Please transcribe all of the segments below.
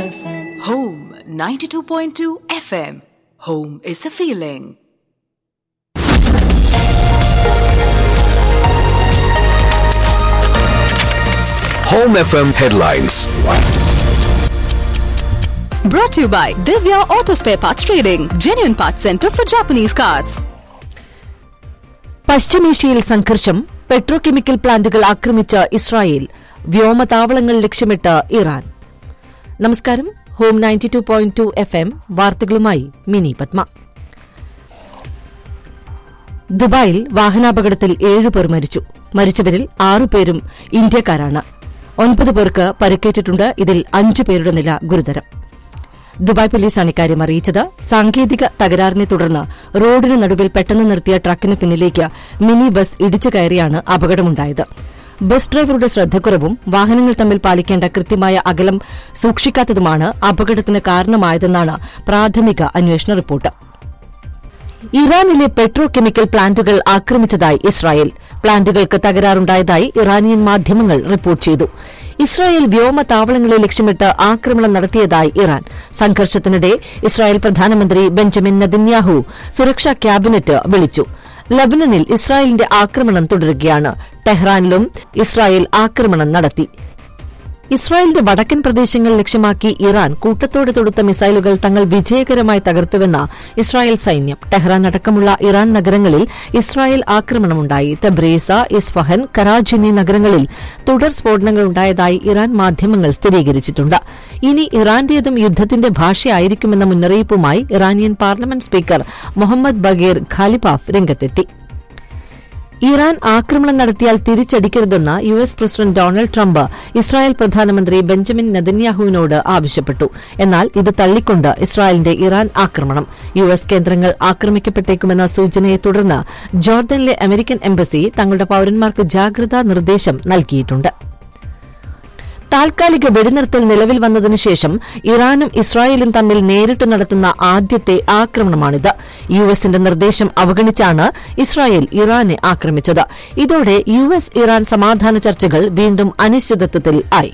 FM. Home 92.2 FM. Home is a feeling. Home FM headlines. Brought to you by Divya Auto Spare Parts Trading, genuine parts center for Japanese cars. പശ്ചിമേഷ്യയിൽ സംഘർഷം petrochemical പ്ലാന്റുകൾ ആക്രമിച്ച Israel വ്യോമതാവളങ്ങൾ ലക്ഷ്യമിട്ട് Iran നമസ്കാരം home ninety two point two F M വാർത്തകളുമായി മിനി പത്മ ദുബായിൽ വാഹനാപകടത്തിൽ ഏഴുപേർ മരിച്ചു മരിച്ചവരിൽ ആറുപേരും ഇന്ത്യക്കാരാണ് ഒൻപത് പേർക്ക് പരിക്കേറ്റിട്ടുണ്ട് ഇതിൽ അഞ്ചു പേരുടെ നില ഗുരുതരം ദുബായ് പോലീസാണ് ഇക്കാര്യം അറിയിച്ചത് സാങ്കേതിക തകരാറിനെ തുടർന്ന് റോഡിന് നടുവിൽ പെട്ടെന്ന് നിർത്തിയ ട്രക്കിന് പിന്നിലേക്ക് മിനി ബസ് ഇടിച്ചു കയറിയാണ് അപകടമുണ്ടായത് ബസ് ഡ്രൈവറുടെ ശ്രദ്ധക്കുറവും വാഹനങ്ങൾ തമ്മിൽ പാലിക്കേണ്ട കൃത്യമായ അകലം സൂക്ഷിക്കാത്തതുമാണ് അപകടത്തിന് കാരണമായതെന്നാണ് പ്രാഥമിക അന്വേഷണ റിപ്പോർട്ട് ഇറാനിലെ പെട്രോ കെമിക്കൽ പ്ലാന്റുകൾ ആക്രമിച്ചതായി ഇസ്രായേൽ പ്ലാന്റുകൾക്ക് തകരാറുണ്ടായതായി ഇറാനിയൻ മാധ്യമങ്ങൾ റിപ്പോർട്ട് ചെയ്തു ഇസ്രായേൽ വ്യോമതാവളങ്ങളെ ലക്ഷ്യമിട്ട് ആക്രമണം നടത്തിയതായി ഇറാൻ സംഘർഷത്തിനിടെ ഇസ്രായേൽ പ്രധാനമന്ത്രി ബെഞ്ചമിൻ നദിന്യാഹു സുരക്ഷാ ക്യാബിനറ്റ് വിളിച്ചു ലബനനിൽ ഇസ്രായേലിന്റെ ആക്രമണം തുടരുകയാണ് ടെഹ്റാനിലും ഇസ്രായേൽ ആക്രമണം നടത്തി ഇസ്രായേലിന്റെ വടക്കൻ പ്രദേശങ്ങൾ ലക്ഷ്യമാക്കി ഇറാൻ കൂട്ടത്തോടെ തൊടുത്ത മിസൈലുകൾ തങ്ങൾ വിജയകരമായി തകർത്തുവെന്ന ഇസ്രായേൽ സൈന്യം ടെഹ്റാൻ അടക്കമുള്ള ഇറാൻ നഗരങ്ങളിൽ ഇസ്രായേൽ ആക്രമണമുണ്ടായി തബ്രേസ ഇസ്ഫഹൻ കറാജി എന്നീ നഗരങ്ങളിൽ തുടർ സ്ഫോടനങ്ങൾ ഉണ്ടായതായി ഇറാൻ മാധ്യമങ്ങൾ സ്ഥിരീകരിച്ചിട്ടുണ്ട് ഇനി ഇറാന്റേതും യുദ്ധത്തിന്റെ ഭാഷയായിരിക്കുമെന്ന മുന്നറിയിപ്പുമായി Iranian parliament speaker Mohammad Bagher Ghalibaf രംഗത്തെത്തി ഇറാൻ ആക്രമണം നടത്തിയാൽ തിരിച്ചടിക്കരുതെന്ന് U S president Donald Trump Israel പ്രധാനമന്ത്രി ബെഞ്ചമിൻ നെതന്യാഹുവിനോട് ആവശ്യപ്പെട്ടു എന്നാൽ ഇത് തള്ളിക്കൊണ്ട് ഇസ്രായേലിന്റെ ഇറാൻ ആക്രമണം യു എസ് കേന്ദ്രങ്ങൾ ആക്രമിക്കപ്പെട്ടേക്കുമെന്ന സൂചനയെ തുടർന്ന് ജോർദനിലെ അമേരിക്കൻ എംബസി തങ്ങളുടെ പൌരന്മാർക്ക് ജാഗ്രതാ നിർദ്ദേശം നൽകിയിട്ടുണ്ട് താൽക്കാലിക വെടിനിർത്തൽ നിലവിൽ വന്നതിനു ശേഷം ഇറാനും ഇസ്രായേലും തമ്മിൽ നേരിട്ട് നടത്തുന്ന ആദ്യത്തെ ആക്രമണമാണിത് യു എസിന്റെ നിർദ്ദേശം അവഗണിച്ചാണ് ഇസ്രായേൽ ഇറാനെ ആക്രമിച്ചത് ഇതോടെ യു എസ് ഇറാൻ സമാധാന ചർച്ചകൾ വീണ്ടും അനിശ്ചിതത്വത്തിൽ ആയി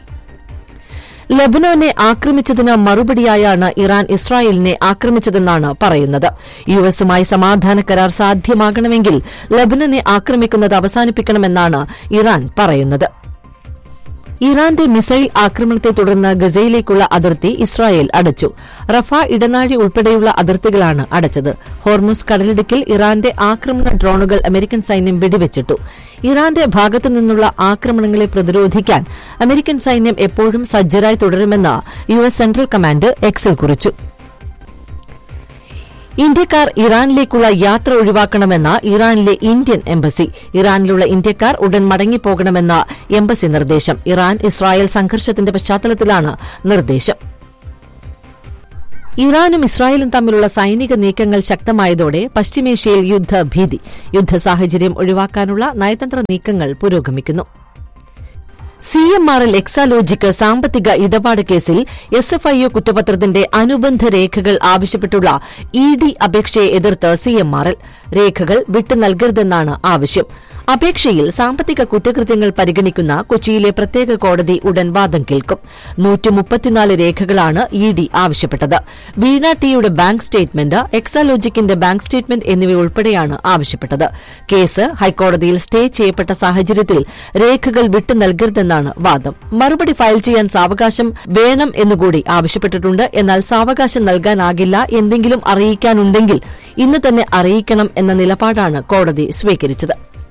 ലബനോനെ ആക്രമിച്ചതിന് മറുപടിയായാണ് ഇറാൻ ഇസ്രായേലിനെ ആക്രമിച്ചതെന്നാണ് പറയുന്നത് യു എസുമായി സമാധാന കരാർ സാധ്യമാകണമെങ്കിൽ ലബനനെ ആക്രമിക്കുന്നത് അവസാനിപ്പിക്കണമെന്നാണ് ഇറാൻ പറയുന്നത് ഇറാന്റെ മിസൈൽ ആക്രമണത്തെ തുടർന്ന് ഗസയിലേക്കുള്ള അതിർത്തി ഇസ്രായേൽ അടച്ചു റഫ ഇടനാഴി ഉൾപ്പെടെയുള്ള അതിർത്തികളാണ് അടച്ചത് ഹോർമുസ് കടലിടുക്കിൽ ഇറാന്റെ ആക്രമണ ഡ്രോണുകൾ അമേരിക്കൻ സൈന്യം വെടിവെച്ചിട്ടു ഇറാന്റെ ഭാഗത്തു നിന്നുള്ള ആക്രമണങ്ങളെ പ്രതിരോധിക്കാൻ അമേരിക്കൻ സൈന്യം എപ്പോഴും സജ്ജരായി തുടരുമെന്ന് യു എസ് സെൻട്രൽ കമാൻഡ് എക്സിൽ കുറിച്ചു ഇന്ത്യക്കാർ ഇറാനിലേക്കുള്ള യാത്ര ഒഴിവാക്കണമെന്ന ഇറാനിലെ ഇന്ത്യൻ എംബസി ഇറാനിലുള്ള ഇന്ത്യക്കാർ ഉടൻ മടങ്ങിപ്പോകണമെന്ന എംബസി നിർദ്ദേശം ഇറാൻ ഇസ്രായേൽ സംഘർഷത്തിന്റെ പശ്ചാത്തലത്തിലാണ് നിർദ്ദേശം ഇറാനും ഇസ്രായേലും തമ്മിലുള്ള സൈനിക നീക്കങ്ങൾ ശക്തമായതോടെ പശ്ചിമേഷ്യയിൽ യുദ്ധഭീതി യുദ്ധ സാഹചര്യം ഒഴിവാക്കാനുള്ള നയതന്ത്ര നീക്കങ്ങൾ പുരോഗമിക്കുന്നു സി എം ആർ എൽ എക്സാലോജിക്ക് സാമ്പത്തിക ഇടപാട് കേസിൽ എസ് എഫ് ഐ ഒ കുറ്റപത്രത്തിന്റെ അനുബന്ധ രേഖകൾ ആവശ്യപ്പെട്ടുള്ള ഇ ഡി അപേക്ഷയെ എതിർത്ത് സി എം ആർ എൽ രേഖകൾ വിട്ടു നൽകരുതെന്നാണ് ആവശ്യം അപേക്ഷയിൽ സാമ്പത്തിക കുറ്റകൃത്യങ്ങൾ പരിഗണിക്കുന്ന കൊച്ചിയിലെ പ്രത്യേക കോടതി ഉടൻ വാദം കേൾക്കും നൂറ്റിമുപ്പത്തിനാല് രേഖകളാണ് ഇ ഡി ആവശ്യപ്പെട്ടത് വീണ ടിയുടെ ബാങ്ക് സ്റ്റേറ്റ്മെന്റ് എക്സാലോജിക്കിന്റെ ബാങ്ക് സ്റ്റേറ്റ്മെന്റ് എന്നിവയുൾപ്പെടെയാണ് ആവശ്യപ്പെട്ടത് കേസ് ഹൈക്കോടതിയിൽ സ്റ്റേ ചെയ്യപ്പെട്ട സാഹചര്യത്തിൽ രേഖകൾ വിട്ടു നൽകരുതെന്നാണ് വാദം മറുപടി ഫയൽ ചെയ്യാൻ സാവകാശം വേണം എന്നുകൂടി ആവശ്യപ്പെട്ടിട്ടുണ്ട് എന്നാൽ സാവകാശം നൽകാനാകില്ല എന്തെങ്കിലും അറിയിക്കാനുണ്ടെങ്കിൽ ഇന്ന് തന്നെ അറിയിക്കണം എന്ന നിലപാടാണ് കോടതി സ്വീകരിച്ചത്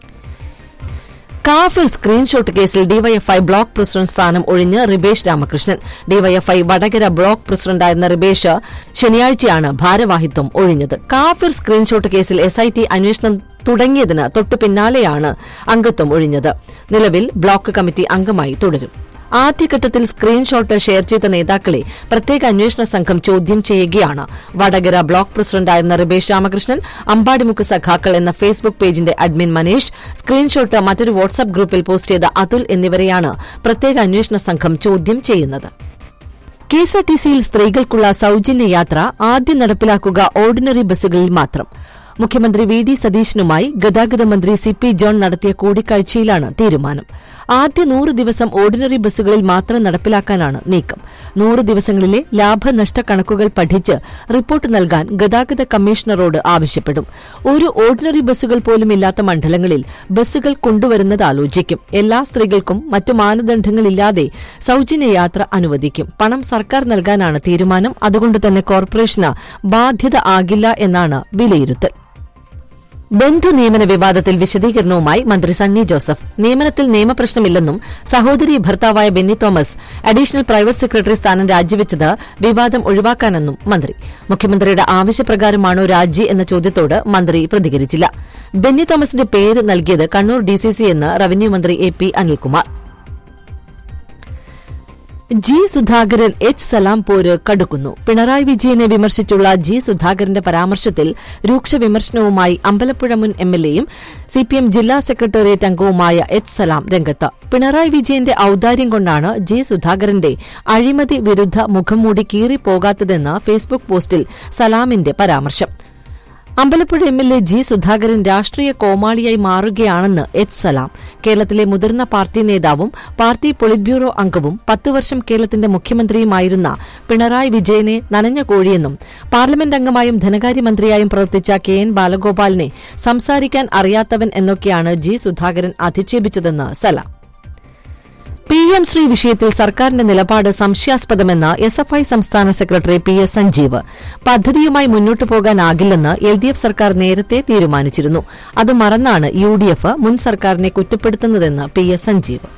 കാഫിർ സ്ക്രീൻഷോട്ട് കേസിൽ ഡിവൈഎഫ്ഐ ബ്ലോക്ക് പ്രസിഡന്റ് സ്ഥാനം ഒഴിഞ്ഞ് റിബേഷ് രാമകൃഷ്ണൻ ഡിവൈഎഫ്ഐ വടകര ബ്ലോക്ക് പ്രസിഡന്റായിരുന്ന റിബേഷ് ശനിയാഴ്ചയാണ് ഭാരവാഹിത്വം ഒഴിഞ്ഞത് കാഫിർ സ്ക്രീൻഷോട്ട് കേസിൽ എസ്ഐടി അന്വേഷണം തുടങ്ങിയതിന് തൊട്ടു പിന്നാലെയാണ് അംഗത്വം ഒഴിഞ്ഞത് നിലവിൽ ബ്ലോക്ക് കമ്മിറ്റി അംഗമായി തുടരും ആദ്യഘട്ടത്തിൽ സ്ക്രീൻഷോട്ട് ഷെയർ ചെയ്ത നേതാക്കളെ പ്രത്യേക അന്വേഷണ സംഘം ചോദ്യം ചെയ്യുകയാണ് വടകര ബ്ലോക്ക് പ്രസിഡന്റായിരുന്ന റിബേഷ് രാമകൃഷ്ണൻ അമ്പാടിമുക്ക് സഖാക്കൾ എന്ന ഫേസ്ബുക്ക് പേജിന്റെ അഡ്മിൻ മനീഷ് സ്ക്രീൻഷോട്ട് മറ്റൊരു വാട്സ്ആപ്പ് ഗ്രൂപ്പിൽ പോസ്റ്റ് ചെയ്ത അതുൽ എന്നിവരെയാണ് പ്രത്യേക അന്വേഷണ സംഘം ചോദ്യം ചെയ്യുന്നത് കെഎസ്ആർടിസിയിൽ സ്ത്രീകൾക്കുള്ള സൌജന്യ യാത്ര ആദ്യം നടപ്പിലാക്കുക ഓർഡിനറി ബസ്സുകളിൽ മാത്രം മുഖ്യമന്ത്രി വി ഡി സതീശനുമായി ഗതാഗത മന്ത്രി സി പി ജോൺ നടത്തിയ കൂടിക്കാഴ്ചയിലാണ് തീരുമാനം ആദ്യ നൂറ് ദിവസം ഓർഡിനറി ബസ്സുകളിൽ മാത്രം നടപ്പിലാക്കാനാണ് നീക്കം നൂറ് ദിവസങ്ങളിലെ ലാഭനഷ്ട കണക്കുകൾ പഠിച്ച് റിപ്പോർട്ട് നൽകാൻ ഗതാഗത കമ്മീഷണറോട് ആവശ്യപ്പെടും ഒരു ഓർഡിനറി ബസ്സുകൾ പോലും ഇല്ലാത്ത മണ്ഡലങ്ങളിൽ ബസ്സുകൾ കൊണ്ടുവരുന്നത് ആലോചിക്കും എല്ലാ സ്ത്രീകൾക്കും മറ്റു മാനദണ്ഡങ്ങളില്ലാതെ സൌജന്യ യാത്ര അനുവദിക്കും പണം സർക്കാർ നൽകാനാണ് തീരുമാനം അതുകൊണ്ട് തന്നെ കോർപ്പറേഷന് ബാധ്യത ആകില്ല എന്നാണ് വിലയിരുത്തൽ ബന്ധു നിയമന വിവാദത്തിൽ വിശദീകരണവുമായി മന്ത്രി സണ്ണി ജോസഫ് നിയമനത്തിൽ നിയമപ്രശ്നമില്ലെന്നും സഹോദരി ഭർത്താവായ Benny Thomas additional private secretary സ്ഥാനം രാജിവെച്ചത് വിവാദം ഒഴിവാക്കാനെന്നും മന്ത്രി മുഖ്യമന്ത്രിയുടെ ആവശ്യപ്രകാരമാണോ രാജി എന്ന ചോദ്യത്തോട് മന്ത്രി പ്രതികരിച്ചില്ല ബെന്നി തോമസിന്റെ പേര് നൽകിയത് കണ്ണൂർ ഡിസിസി എന്ന് റവന്യൂ മന്ത്രി A P Anilkumar G Sudhakaran H Salam പോര് കടുക്കുന്നു പിണറായി വിജയനെ വിമർശിച്ചുള്ള ജി സുധാകരന്റെ പരാമർശത്തിൽ രൂക്ഷ വിമർശനവുമായി അമ്പലപ്പുഴ മുൻ എംഎൽഎയും സിപിഎം ജില്ലാ സെക്രട്ടേറിയറ്റ് അംഗവുമായ എച്ച് സലാം രംഗത്ത് പിണറായി വിജയന്റെ ഔദാര്യം കൊണ്ടാണ് ജി സുധാകരന്റെ അഴിമതി വിരുദ്ധ മുഖംമൂടി കീറിപ്പോകാത്തതെന്ന് ഫേസ്ബുക്ക് പോസ്റ്റിൽ സലാമിന്റെ പരാമർശം Ambalappuzha M L A G Sudhakaran രാഷ്ട്രീയ കോമാളിയായി മാറുകയാണെന്ന് എച്ച് സലാം കേരളത്തിലെ മുതിർന്ന പാർട്ടി നേതാവും പാർട്ടി പൊളിറ്റ് ബ്യൂറോ അംഗവും പത്ത് വർഷം കേരളത്തിന്റെ മുഖ്യമന്ത്രിയുമായിരുന്ന പിണറായി വിജയനെ നനഞ്ഞ കോഴിയെന്നും പാർലമെന്റ് അംഗമായും ധനകാര്യമന്ത്രിയായും പ്രവർത്തിച്ച കെ എൻ ബാലഗോപാലിനെ സംസാരിക്കാൻ അറിയാത്തവൻ എന്നൊക്കെയാണ് ജി സുധാകരൻ അധിക്ഷേപിച്ചതെന്ന് സലാം പി എം ശ്രീ വിഷയത്തിൽ സർക്കാരിന്റെ നിലപാട് സംശയാസ്പദമെന്ന് എസ് എഫ് ഐ സംസ്ഥാന സെക്രട്ടറി പി എസ് സഞ്ജീവ് പദ്ധതിയുമായി മുന്നോട്ടു പോകാനാകില്ലെന്ന് എൽ ഡി എഫ് സർക്കാർ നേരത്തെ തീരുമാനിച്ചിരുന്നു അത് മറന്നാണ് യു ഡി എഫ് മുൻ സർക്കാരിനെ കുറ്റപ്പെടുത്തുന്നതെന്ന് P S Sanjeev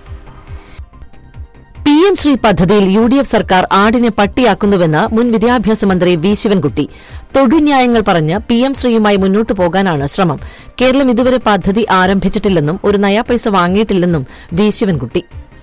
P M Shri പദ്ധതിയിൽ യു ഡി എഫ് സർക്കാർ ആടിനെ പട്ടിയാക്കുന്നുവെന്ന് മുൻ വിദ്യാഭ്യാസ മന്ത്രി വി ശിവൻകുട്ടി തൊടുന്യായങ്ങൾ പറഞ്ഞ് പി എം ശ്രീയുമായി മുന്നോട്ടു പോകാനാണ് ശ്രമം കേരളം ഇതുവരെ പദ്ധതി ആരംഭിച്ചിട്ടില്ലെന്നും ഒരു നയാ പൈസ വാങ്ങിയിട്ടില്ലെന്നും വി ശിവൻകുട്ടി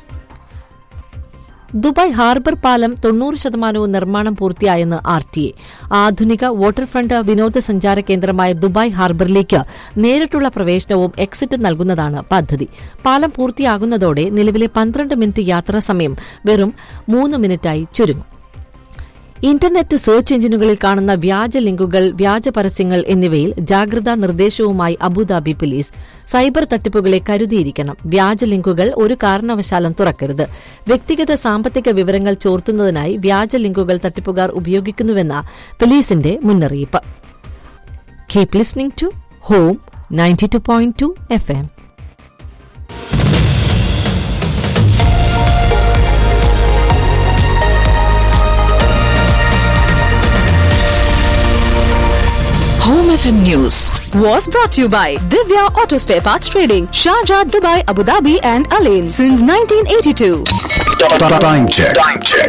ദുബായ് ഹാർബർ പാലം തൊണ്ണൂറ് ശതമാനവും നിർമ്മാണം പൂർത്തിയായെന്ന് ആർ ടി എ ആധുനിക വാട്ടർഫ്രണ്ട് വിനോദസഞ്ചാര കേന്ദ്രമായ ദുബായ് ഹാർബറിലേക്ക് നേരിട്ടുള്ള പ്രവേശനവും എക്സിറ്റും നൽകുന്നതാണ് പദ്ധതി പാലം പൂർത്തിയാകുന്നതോടെ നിലവിലെ പന്ത്രണ്ട് മിനിറ്റ് യാത്രാ സമയം വെറും മൂന്ന് മിനിറ്റായി ചുരുങ്ങും ഇന്റർനെറ്റ് സെർച്ച് എഞ്ചിനുകളിൽ കാണുന്ന വ്യാജ ലിങ്കുകൾ വ്യാജ പരസ്യങ്ങൾ എന്നിവയിൽ ജാഗ്രതാ നിർദ്ദേശവുമായി അബുദാബി പോലീസ് സൈബർ തട്ടിപ്പുകളെ കരുതിയിരിക്കണം വ്യാജ ലിങ്കുകൾ ഒരു കാരണവശാലും തുറക്കരുത് വ്യക്തിഗത സാമ്പത്തിക വിവരങ്ങൾ ചോർത്തുന്നതിനായി വ്യാജ ലിങ്കുകൾ തട്ടിപ്പുകാർ ഉപയോഗിക്കുന്നുവെന്ന പോലീസിന്റെ മുന്നറിയിപ്പ് keep listening to Home ninety two point two F M Home FM News was brought to you by Divya Auto Spare Parts Trading, Sharjah, Dubai, Abu Dhabi, and Alain since 1982. Time check. Time check.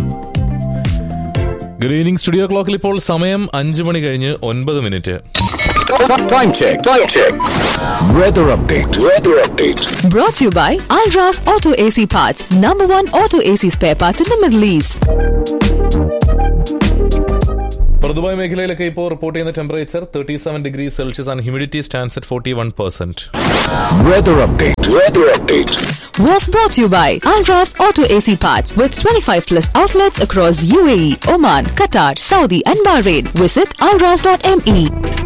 Good evening studio ക്ലോക്കിൽ ഇപ്പോൾ സമയം അഞ്ച് മണി കഴിഞ്ഞ് ഒൻപത് minute Time check. Time check. Weather update. Weather update. Brought to you by Alras Auto AC Parts, number one auto AC spare parts in the Middle East. Dubai മേഖലയിലൊക്കെ ഇപ്പോൾ report ചെയ്യുന്ന temperature thirty seven degree Celsius and humidity stands at forty one percent Weather update. Weather update. Was brought to you by Alras Auto AC Parts with 25 plus outlets across UAE, Oman, Qatar, Saudi, and Bahrain. Visit alras.me.